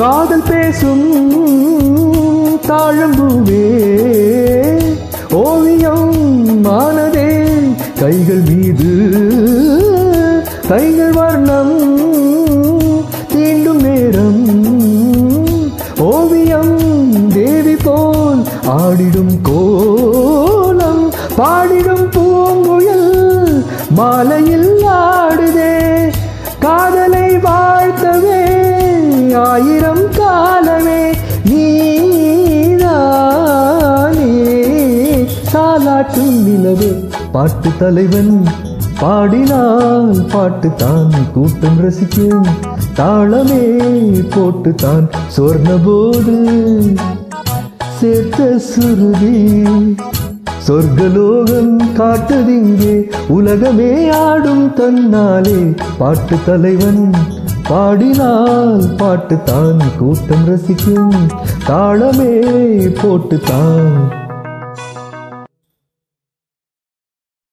காதல் பேசும் தாழம்பூவே ஓவியம் ஆனதே கைகள் மீது கைகள் வர்ணம் தீண்டும் நேரம் ஓவியம் தேவி போல் ஆடிடும் கோலம் பாடிடும் பூங்குயில் மாலையில் ஆடுதே காதலை வாழ்த்தவே ஆயிரம் காலமே நீதானே சாலாட்டும் நிலவே பாட்டு தலைவன் பாடினால் பாட்டு தான் கூட்டம் ரசிக்கும் தாளமே போட்டு தான் சொர்ணபோது சேர்த்த சுருதி சொர்க்கலோகம் காட்டுதிங்கே உலகமே ஆடும் தன்னாலே பாட்டு தலைவன் பாடினால் பாட்டு தான் கூட்டம் ரசிக்கும் தாளமே போட்டு தான்